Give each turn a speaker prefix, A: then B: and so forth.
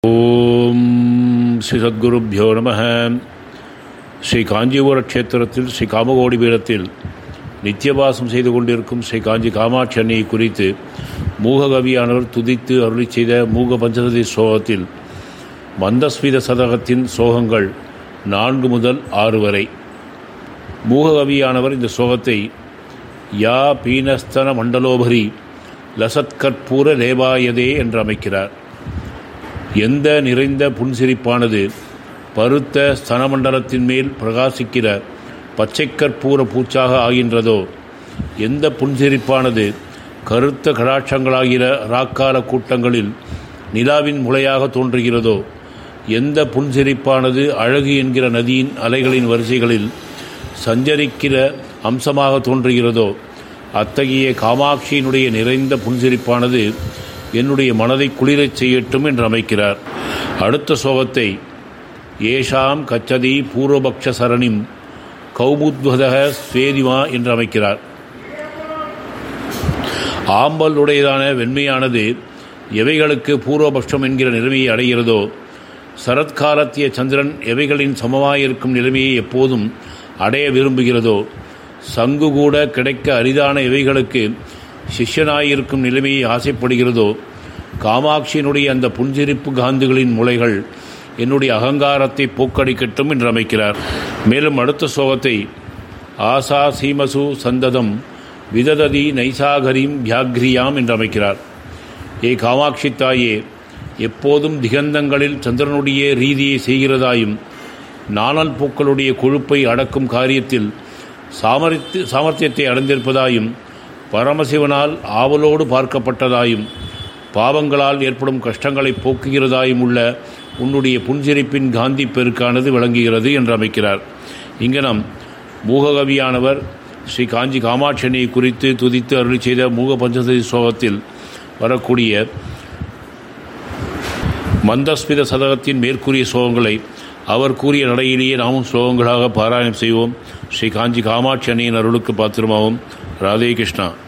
A: ஓம் ஸ்ரீ சத்குருப்பியோ நம ஸ்ரீ காஞ்சிபுர க்ஷேத்திரத்தில் ஸ்ரீ காமகோடி பீடத்தில் நித்தியவாசம் செய்து கொண்டிருக்கும் ஸ்ரீ காஞ்சி காமாட்சி அன்னையை குறித்து மூககவியானவர் துதித்து அருளி செய்த மூக பஞ்சததி ஸ்லோகத்தில் மந்தஸ்மித சதகத்தின் ஸ்லோகங்கள் நான்கு முதல் ஆறு வரை மூககவியானவர் இந்த ஸ்லோகத்தை யா பீனஸ்தன மண்டலோபரி லசத்கற்பூர லேபாயதே என்று அமைக்கிறார் எந்த நிறைந்த புன்சிரிப்பானது பருத்த ஸ்தனமண்டலத்தின் மேல் பிரகாசிக்கிற பச்சை கற்பூர பூச்சாக ஆகின்றதோ எந்த புன்சிரிப்பானது கருத்த கடாட்சங்களாகிற ராக்கால கூட்டங்களில் நிலாவின் முளையாக தோன்றுகிறதோ எந்த புன்சிரிப்பானது அழகு என்கிற நதியின் அலைகளின் வரிசைகளில் சஞ்சரிக்கிற அம்சமாக தோன்றுகிறதோ அத்தகைய காமாட்சியினுடைய நிறைந்த புன்சிரிப்பானது என்னுடைய மனதை குளிரச் செய்யட்டும் என்று அமைக்கிறார் அடுத்த சோகத்தை ஏஷாம் கச்சதி பூர்வபக்ஷ சரணிம் கௌமுத்வதக ஸ்வேதிமா என்று அமைக்கிறார் ஆம்பல் உடையதான வெண்மையானது எவைகளுக்கு பூர்வபக்ஷம் என்கிற நிலைமையை அடைகிறதோ சரத்காலத்திய சந்திரன் எவைகளின் சமமாயிருக்கும் நிலைமையை எப்போதும் அடைய விரும்புகிறதோ சங்கு கூட கிடைக்க அரிதான இவைகளுக்கு சிஷ்யனாயிருக்கும் நிலைமையை ஆசைப்படுகிறதோ காமாட்சியினுடைய அந்த புன்சிரிப்பு காந்துகளின் முளைகள் என்னுடைய அகங்காரத்தை போக்கடிக்கட்டும் என்று அமைக்கிறார் மேலும் அடுத்த சோகத்தை ஆசா சீமசு சந்ததம் விதததி நைசாகரீம் வியாக்ரியாம் என்று அமைக்கிறார் ஏ காமாட்சி தாயே எப்போதும் திகந்தங்களில் சந்திரனுடைய ரீதியை செய்கிறதாயும் நாணல் பூக்களுடைய கொழுப்பை அடக்கும் காரியத்தில் சாமர்த்தி சாமர்த்தியத்தை அடைந்திருப்பதாயும் பரமசிவனால் ஆவலோடு பார்க்கப்பட்டதாயும் பாவங்களால் ஏற்படும் கஷ்டங்களை போக்குகிறதாயும் உள்ள உன்னுடைய புன்சிரிப்பின் காந்தி பெருக்கானது விளங்குகிறது என்று அமைக்கிறார் இங்கனம் மூககவியானவர் ஸ்ரீ காஞ்சி காமாட்சணியை குறித்து துதித்து அருளி செய்த மூக பஞ்சசதி ஸ்லோகத்தில் வரக்கூடிய மந்தஸ்மித சதகத்தின் மேற்கூறிய ஸ்லோகங்களை அவர் கூறிய நடையிலேயே நாமும் ஸ்லோகங்களாக பாராயணம் செய்வோம் ஸ்ரீ காஞ்சி காமாட்சி அன்னையின் அருளுக்கு பாத்திரமாவும் ராதே கிருஷ்ணா